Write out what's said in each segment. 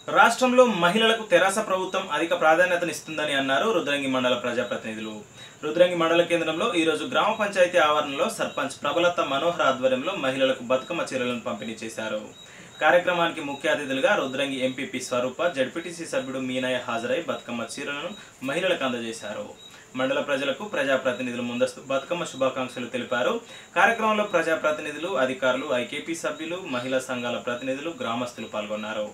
రాష్ట్రంలో మహిళలకు తెరాస ప్రభుత్వం అధిక ప్రాధాన్యతనిస్తుందని అన్నారు రుద్రంగి మండల ప్రజాప్రతినిధులు రుద్రంగి మండల కేంద్రంలో ఈరోజు గ్రామ పంచాయతీ ఆవరణలో సర్పంచ్ ప్రభలత మనోహర్ ఆధ్వర్యంలో మహిళలకు బతుకమ్మ చీరలను పంపిణీ చేశారు కార్యక్రమానికి ముఖ్య అతిథులుగా రుద్రంగి ఎంపీపీ స్వరూప జడ్పీటీసీ సభ్యుడు మీనయ్య హాజరై బతుకమ్మ చీరలను మహిళలకు అందజేశారు మండల ప్రజలకు ప్రజాప్రతినిధులు ముందస్తు బతుకమ్మ శుభాకాంక్షలు తెలిపారు కార్యక్రమంలో ప్రజాప్రతినిధులు అధికారులు ఐకేపీ సభ్యులు మహిళా సంఘాల ప్రతినిధులు గ్రామస్తులు పాల్గొన్నారు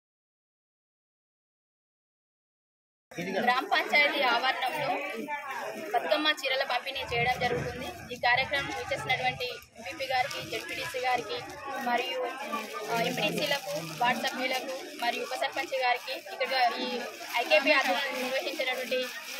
గ్రామ పంచాయతీ ఆవరణంలో బతుకమ్మ చీరల పంపిణీ చేయడం జరుగుతుంది ఈ కార్యక్రమం వచ్చేసినటువంటి ఎంపీపీ గారికి జడ్పీటీసీ గారికి మరియు ఎంపీటీసీలకు వార్డు సభ్యులకు మరియు ఉప సర్పంచ్ గారికి ఇక్కడ ఈ ఐకేపీ ఆధ్వర్యంలో నిర్వహించినటువంటి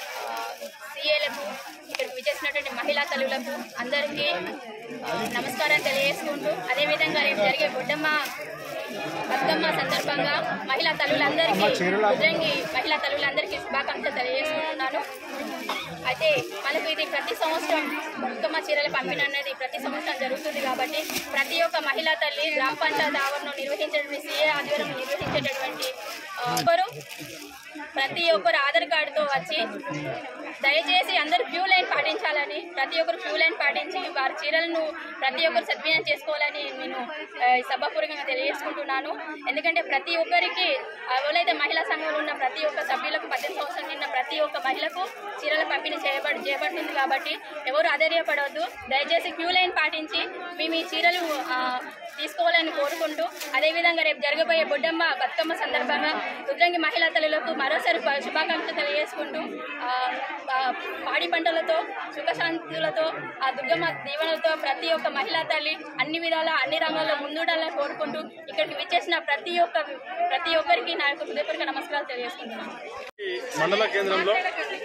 సీఏలకు ఇక్కడికి విచ్చేసినటువంటి మహిళా తల్లులకు అందరికీ ఆ, నమస్కారం తెలియజేసుకుంటూ అదేవిధంగా రేపు జరిగే బొడ్డమ్మ బతుకమ్మ సందర్భంగా మహిళా తల్లులందరికీ ఉద్రంగి మహిళా తల్లులందరికీ శుభాకాంక్షలు తెలియజేసుకుంటున్నాను అయితే మనకు ఇది ప్రతి సంవత్సరం బతుకమ్మ చీరల పంపిణీ అనేది ప్రతి సంవత్సరం జరుగుతుంది కాబట్టి ప్రతి ఒక్క మహిళా తల్లి గ్రామ పంచాయతీ ఆవరణలో నిర్వహించేటువంటి సీఏ ఆధ్వర్యంలో నిర్వహించేటటువంటి ఆ, ఒక్కరు ప్రతి ఒక్కరు ఆధార్ కార్డుతో వచ్చి దయచేసి అందరూ క్యూ లైన్ పాటించాలని ప్రతి ఒక్కరు క్యూ లైన్ పాటించి వారి చీరలను ప్రతి ఒక్కరు సద్వినియోగం చేసుకోవాలని నేను ఆ, సభాపూర్వకంగా తెలియజేసుకుంటున్నాను ఎందుకంటే ప్రతి ఒక్కరికి ఎవరైతే మహిళా సంఘంలో ఉన్న ప్రతి ఒక్క సభ్యులకు పద్దెనిమిది సంవత్సరం నిన్న ప్రతి ఒక్క మహిళకు చీరల పంపిణీ చేయబడి చేయబడుతుంది కాబట్టి ఎవరు ఆధైర్యపడవద్దు దయచేసి క్యూ లైన్ పాటించి మేము ఈ చీరలు ఆ, తీసుకోవాలని కోరుకుంటూ అదేవిధంగా రేపు జరగబోయే బొడ్డమ్మ బతుకమ్మ సందర్భంగా రుద్రంగి మహిళా తల్లులకు మరోసారి ప- శుభాకాంక్షలు తెలియజేసుకుంటూ ఆ, ఆ, పాడి పంటలతో సుఖశాంతులతో ఆ దుర్గమ్మ దీవెనలతో ప్రతి ఒక్క మహిళా తల్లి అన్ని విధాల అన్ని రంగాల్లో ముందుండాలని కోరుకుంటూ ఇక్కడికి విచ్చేసిన ప్రతి ఒక్క ప్రతి ఒక్కరికి నా యొక్క హృదయపూర్వక నమస్కారాలు తెలియజేసుకుంటున్నాను ఈ మండల కేంద్రంలో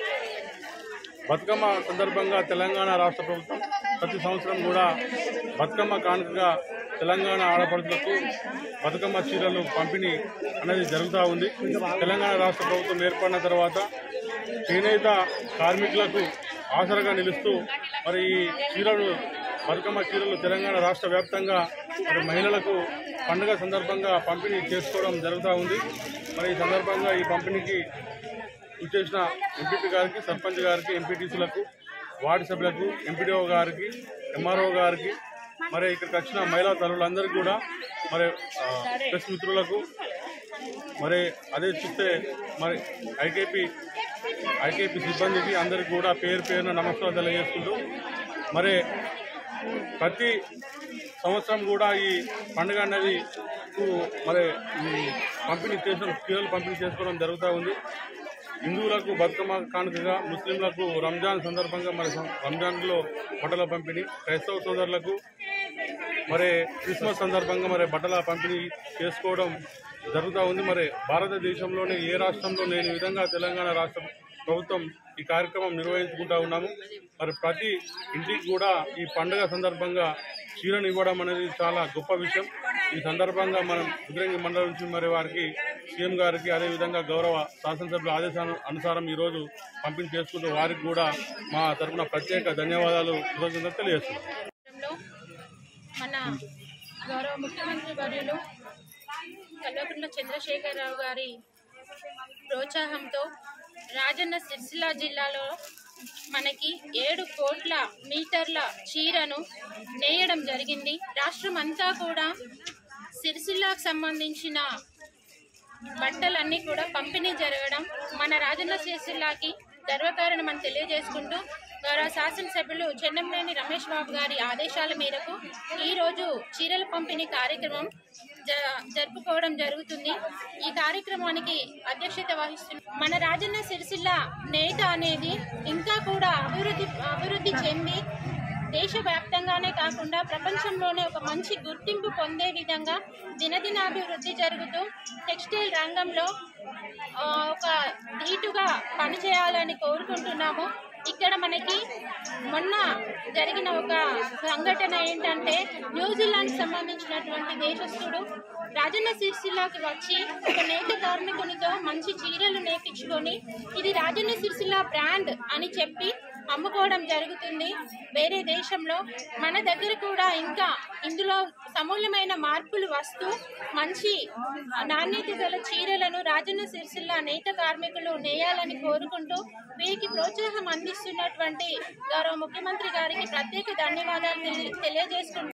బతుకమ్మ సందర్భంగా తెలంగాణ రాష్ట్ర ప్రభుత్వం ప్రతి సంవత్సరం కూడా బతుకమ్మ కానుకగా తెలంగాణ ఆడపడుతులకు బతుకమ్మ చీరలు పంపిణీ అనేది జరుగుతూ ఉంది తెలంగాణ రాష్ట్ర ప్రభుత్వం ఏర్పడిన తర్వాత చేనేత కార్మికులకు ఆసరగా నిలుస్తూ మరి ఈ చీరలు బతుకమ్మ చీరలు తెలంగాణ రాష్ట్ర వ్యాప్తంగా మరి మహిళలకు పండుగ సందర్భంగా పంపిణీ చేసుకోవడం జరుగుతూ ఉంది మరి ఈ సందర్భంగా ఈ పంపిణీకి ఇచ్చేసిన ఎంపీపీ గారికి సర్పంచ్ గారికి ఎంపీటీసీలకు వార్డు సభ్యులకు ఎంపీడీఓ గారికి ఎంఆర్ఓ గారికి మరి ఇక్కడికి వచ్చిన మహిళా తల్లులందరికీ కూడా మరి ఆ, ప్రెస్ మిత్రులకు మరి అదే చూస్తే మరి ఐకేపీ ఐకేపీ సిబ్బందికి అందరికీ కూడా పేరు పేరున నమస్కారం తెలియజేసుకుంటూ మరి ప్రతి సంవత్సరం కూడా ఈ పండుగ అనేది కు మరి ఈ పంపిణీ చేసిన చీరలు పంపిణీ చేసుకోవడం జరుగుతూ ఉంది హిందువులకు బతుకమ్మ కానుకగా ముస్లింలకు రంజాన్ సందర్భంగా మరి సం- రంజాన్లో బట్టల పంపిణీ క్రైస్తవ సోదరులకు మరి క్రిస్మస్ సందర్భంగా మరి బట్టల పంపిణీ చేసుకోవడం జరుగుతూ ఉంది మరి భారతదేశంలోనే ఏ రాష్ట్రంలో లేని విధంగా తెలంగాణ రాష్ట్ర ప్రభుత్వం ఈ కార్యక్రమం నిర్వహించుకుంటా ఉన్నాము మరి ప్రతి ఇంటికి కూడా ఈ పండుగ సందర్భంగా చీరను ఇవ్వడం అనేది చాలా గొప్ప విషయం ఈ సందర్భంగా మనం ఉద్రంగి మండలం నుంచి మరి వారికి సీఎం గారికి అదేవిధంగా గౌరవ శాసనసభ్యుల ఆదేశాల అనుసారం ఈరోజు పంపిణీ చేసుకుంటూ వారికి కూడా మా తరపున ప్రత్యేక ధన్యవాదాలు కృతజ్ఞతలు తెలియజేస్తున్నాం లో మన గౌరవ ముఖ్యమంత్రి వర్యులు కల్వకుంట్ల చంద్రశేఖరరావు గారి ప్రోత్సాహంతో రాజన్న సిరిసిల్ల జిల్లాలో మనకి ఏడు కోట్ల మీటర్ల చీరను నేయడం జరిగింది రాష్ట్రం అంతా కూడా సిరిసిల్లాకు సంబంధించిన బట్టలన్నీ కూడా పంపిణీ జరగడం మన రాజన్న సిరిసిల్లాకి గర్వకారణం అని తెలియజేసుకుంటూ గౌరవ శాసనసభ్యులు చెన్నంనేని రమేష్ బాబు గారి ఆదేశాల మేరకు ఈరోజు చీరల పంపిణీ కార్యక్రమం జ- జరుపుకోవడం జరుగుతుంది ఈ కార్యక్రమానికి అధ్యక్షత వహిస్తున్న మన రాజన్న సిరిసిల్ల నేత అనేది ఇంకా కూడా అభివృద్ధి అభివృద్ధి చెంది దేశవ్యాప్తంగానే కాకుండా ప్రపంచంలోనే ఒక మంచి గుర్తింపు పొందే విధంగా దినదినాభివృద్ధి జరుగుతూ టెక్స్టైల్ రంగంలో ఆ, ఒక ధీటుగా పనిచేయాలని కోరుకుంటున్నాము ఇక్కడ మనకి మొన్న జరిగిన ఒక సంఘటన ఏంటంటే న్యూజిలాండ్ సంబంధించినటువంటి దేశస్థుడు రాజన్న సిరిసిల్లాకి వచ్చి ఒక నేత కార్మికునితో మంచి చీరలు నేర్పించుకొని ఇది రాజన్న సిరిసిల్ల బ్రాండ్ అని చెప్పి అమ్ముకోవడం జరుగుతుంది వేరే దేశంలో మన దగ్గర కూడా ఇంకా ఇందులో సమూలమైన మార్పులు వస్తూ మంచి నాణ్యత గల చీరలను రాజన్న సిరిసిల్ల నేత కార్మికులు నేయాలని కోరుకుంటూ వీరికి ప్రోత్సాహం అందిస్తున్నటువంటి గౌరవ ముఖ్యమంత్రి గారికి ప్రత్యేక ధన్యవాదాలు తెలి- తెలియజేసుకుంటూ